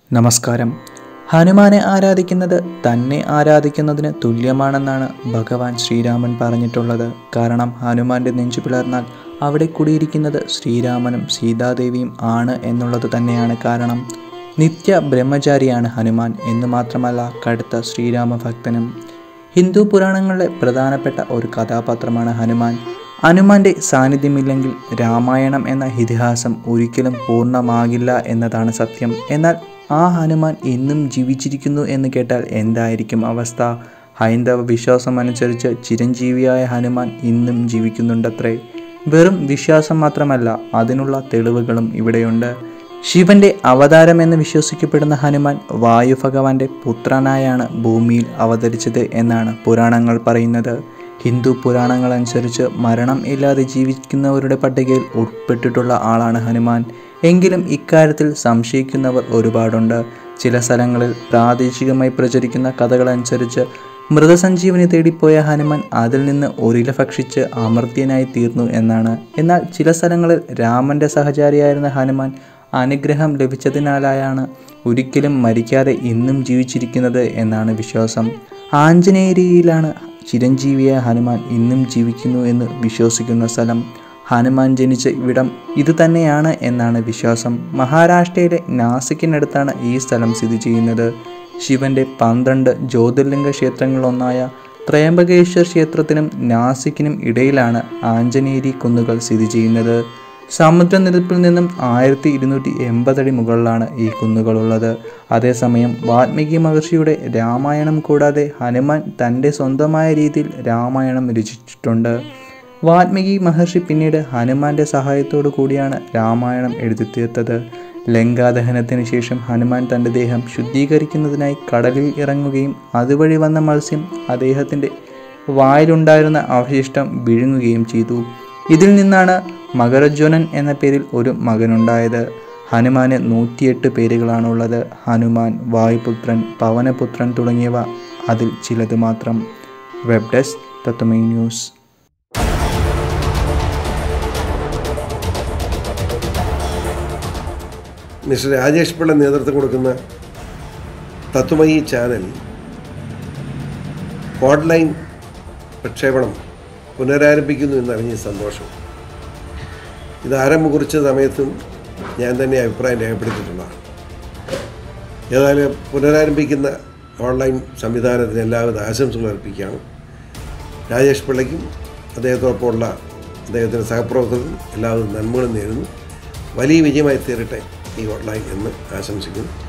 നമസ്കാരം ഹനുമാനെ ആരാധിക്കുന്നത് തന്നെ ആരാധിക്കുന്നതിന് തുല്യമാണെന്നാണ് ഭഗവാൻ ശ്രീരാമൻ പറഞ്ഞിട്ടുള്ളത് കാരണം ഹനുമാന്റെ നെഞ്ചു പിളർന്നാൽ അവിടെ കുടിയിരിക്കുന്നത് ശ്രീരാമനും സീതാദേവിയും ആണ് എന്നുള്ളത് തന്നെയാണ് കാരണം നിത്യ ബ്രഹ്മചാരിയാണ് ഹനുമാൻ എന്ന് മാത്രമല്ല കടുത്ത ശ്രീരാമ ഭക്തനും ഹിന്ദു പുരാണങ്ങളിലെ പ്രധാനപ്പെട്ട ഒരു കഥാപാത്രമാണ് ഹനുമാൻ ഹനുമാന്റെ സാന്നിധ്യമില്ലെങ്കിൽ രാമായണം എന്ന ഇതിഹാസം ഒരിക്കലും പൂർണ്ണമാകില്ല എന്നതാണ് സത്യം എന്നാൽ ആ ഹനുമാൻ ഇന്നും ജീവിച്ചിരിക്കുന്നു എന്ന് കേട്ടാൽ എന്തായിരിക്കും അവസ്ഥ ഹൈന്ദവ വിശ്വാസം അനുസരിച്ച് ചിരഞ്ജീവിയായ ഹനുമാൻ ഇന്നും ജീവിക്കുന്നുണ്ടത്രേ വെറും വിശ്വാസം മാത്രമല്ല അതിനുള്ള തെളിവുകളും ഇവിടെയുണ്ട് ശിവന്റെ അവതാരം എന്ന് വിശ്വസിക്കപ്പെടുന്ന ഹനുമാൻ വായു ഭഗവാന്റെ പുത്രനായാണ് ഭൂമിയിൽ അവതരിച്ചത് എന്നാണ് പുരാണങ്ങൾ പറയുന്നത് ഹിന്ദു പുരാണങ്ങൾ അനുസരിച്ച് മരണം ഇല്ലാതെ ജീവിക്കുന്നവരുടെ പട്ടികയിൽ ഉൾപ്പെട്ടിട്ടുള്ള ആളാണ് ഹനുമാൻ എങ്കിലും ഇക്കാര്യത്തിൽ സംശയിക്കുന്നവർ ഒരുപാടുണ്ട് ചില സ്ഥലങ്ങളിൽ പ്രാദേശികമായി പ്രചരിക്കുന്ന കഥകളനുസരിച്ച് മൃതസഞ്ജീവനി തേടിപ്പോയ ഹനുമാൻ അതിൽ നിന്ന് ഒരില ഭക്ഷിച്ച് അമർത്യനായി തീർന്നു എന്നാണ് എന്നാൽ ചില സ്ഥലങ്ങളിൽ രാമന്റെ സഹചാരിയായിരുന്ന ഹനുമാൻ അനുഗ്രഹം ലഭിച്ചതിനാലായാണ് ഒരിക്കലും മരിക്കാതെ ഇന്നും ജീവിച്ചിരിക്കുന്നത് എന്നാണ് വിശ്വാസം ആഞ്ജനേയരിയിലാണ് ചിരഞ്ജീവിയായ ഹനുമാൻ ഇന്നും ജീവിക്കുന്നു എന്ന് വിശ്വസിക്കുന്ന സ്ഥലം ഹനുമാൻ ജനിച്ച ഇവിടം ഇത് തന്നെയാണ് എന്നാണ് വിശ്വാസം മഹാരാഷ്ട്രയിലെ നാസിക്കിനടുത്താണ് ഈ സ്ഥലം സ്ഥിതി ചെയ്യുന്നത് ശിവന്റെ പന്ത്രണ്ട് ജ്യോതിർലിംഗ ക്ഷേത്രങ്ങളിലൊന്നായ ത്രയംബകേശ്വർ ക്ഷേത്രത്തിനും നാസിക്കിനും ഇടയിലാണ് ആഞ്ജനേരി കുന്നുകൾ സ്ഥിതി ചെയ്യുന്നത് സമുദ്രനിരപ്പിൽ നിന്നും ആയിരത്തി ഇരുന്നൂറ്റി എൺപതടി മുകളിലാണ് ഈ കുന്നുകളുള്ളത് അതേസമയം വാൽമീകി മഹർഷിയുടെ രാമായണം കൂടാതെ ഹനുമാൻ തൻ്റെ സ്വന്തമായ രീതിയിൽ രാമായണം രചിച്ചിട്ടുണ്ട് വാൽമീകി മഹർഷി പിന്നീട് ഹനുമാന്റെ സഹായത്തോടു കൂടിയാണ് രാമായണം എഴുതി തീർത്തത് ലങ്കാദഹനത്തിന് ശേഷം ഹനുമാൻ തൻ്റെ ദേഹം ശുദ്ധീകരിക്കുന്നതിനായി കടലിൽ ഇറങ്ങുകയും അതുവഴി വന്ന മത്സ്യം അദ്ദേഹത്തിൻ്റെ വായിലുണ്ടായിരുന്ന അവശിഷ്ടം വിഴുങ്ങുകയും ചെയ്തു ഇതിൽ നിന്നാണ് മകരജ്വനൻ എന്ന പേരിൽ ഒരു മകനുണ്ടായത് ഹനുമാന് നൂറ്റിയെട്ട് പേരുകളാണുള്ളത് ഹനുമാൻ വായുപുത്രൻ പവനപുത്രൻ തുടങ്ങിയവ അതിൽ ചിലത് മാത്രം web desk Tatwamayi news mister Rajesh Pillai നേതൃത്വം കൊടുക്കുന്ന തത്വമയി ചാനൽ ഓൺലൈൻ പ്രക്ഷേപണം പുനരാരംഭിക്കുന്നു എന്നറിഞ്ഞ സന്തോഷം ഇത് ആരംഭം കുറിച്ച സമയത്തും ഞാൻ തന്നെ അഭിപ്രായം രേഖപ്പെടുത്തിയിട്ടുള്ളതാണ് ഏതായാലും പുനരാരംഭിക്കുന്ന ഓൺലൈൻ സംവിധാനത്തിന് എല്ലാവിധ ആശംസകൾ അർപ്പിക്കുകയാണ് രാജേഷ് പിള്ളയ്ക്കും അദ്ദേഹത്തോടൊപ്പമുള്ള അദ്ദേഹത്തിൻ്റെ സഹപ്രവർത്തകർക്കും എല്ലാവിധ നന്മകളും നേരുന്നു വലിയ വിജയമായി തീരട്ടെ ഈ ഓൺലൈൻ എന്ന് ആശംസിക്കുന്നു